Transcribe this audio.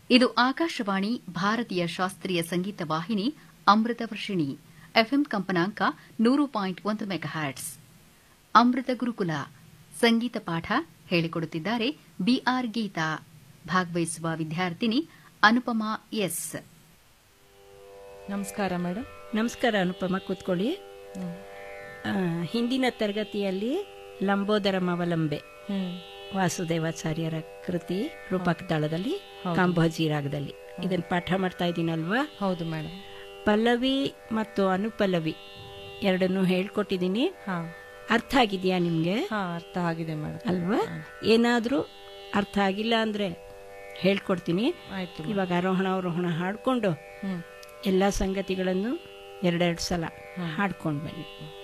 ಇದು ಆಕಾಶವಾಣಿ ಭಾರತೀಯ ಶಾಸ್ತ್ರೀಯ ಸಂಗೀತ ವಾಹಿನಿ ಅಮೃತ ವರ್ಷಿಣಿ ಎಫ್ಎಂ ಕಂಪನಾಂಕ ನೂರು ಪಾಯಿಂಟ್ ಒಂದು ಮೆಗಾಹ್ಯಾಟ್ಸ್ ಅಮೃತ ಗುರುಕುಲ ಸಂಗೀತ ಪಾಠ ಹೇಳಿಕೊಡುತ್ತಿದ್ದಾರೆ ಬಿಆರ್ ಗೀತಾ ಭಾಗವಹಿಸುವ ವಿದ್ಯಾರ್ಥಿನಿ ಅನುಪಮಾ ಎಸ್ ನಮಸ್ಕಾರ ಮೇಡಮ್ ನಮಸ್ಕಾರ ಅನುಪಮ ಕೂತ್ಕೊಳ್ಳಿ ಆ, ಹಿಂದಿನ ತರಗತಿಯಲ್ಲಿ ಲಂಬೋದರಂ ಅವಲಂಬೆ ಹ್ಮ್ ವಾಸುದೇವಾಚಾರ್ಯರ ಕೃತಿ ರೂಪಕ ತಾಳದಲ್ಲಿ ಕಾಂಬೋಜಿ ರಾಗದಲ್ಲಿ ಇದನ್ನ ಪಾಠ ಮಾಡ್ತಾ ಇದ್ದೀನಲ್ವಾ ಹೌದು ಮೇಡಮ್ ಪಲ್ಲವಿ ಮತ್ತು ಅನುಪಲ್ಲವಿ ಎರಡನ್ನೂ ಹೇಳ್ಕೊಟ್ಟಿದ್ದೀನಿ ಹಾ ಅರ್ಥ ಆಗಿದೆಯಾ ನಿಮ್ಗೆ ಹಾ ಅರ್ಥ ಆಗಿದೆ ಮೇಡಮ್ ಅಲ್ವಾ ಏನಾದ್ರೂ ಅರ್ಥ ಆಗಿಲ್ಲ ಅಂದ್ರೆ ಹೇಳ್ಕೊಡ್ತೀನಿ ಆಯ್ತು ಇವಾಗ ಆರೋಹಣ ಅವರೋಹಣ ಹಾಡ್ಕೊಂಡು ಹ್ಮ್ ಎಲ್ಲ ಸಂಗತಿಗಳನ್ನು ಎರಡೆರಡು ಸಲ ಹಾಡ್ಕೊಂಡು ಬನ್ನಿ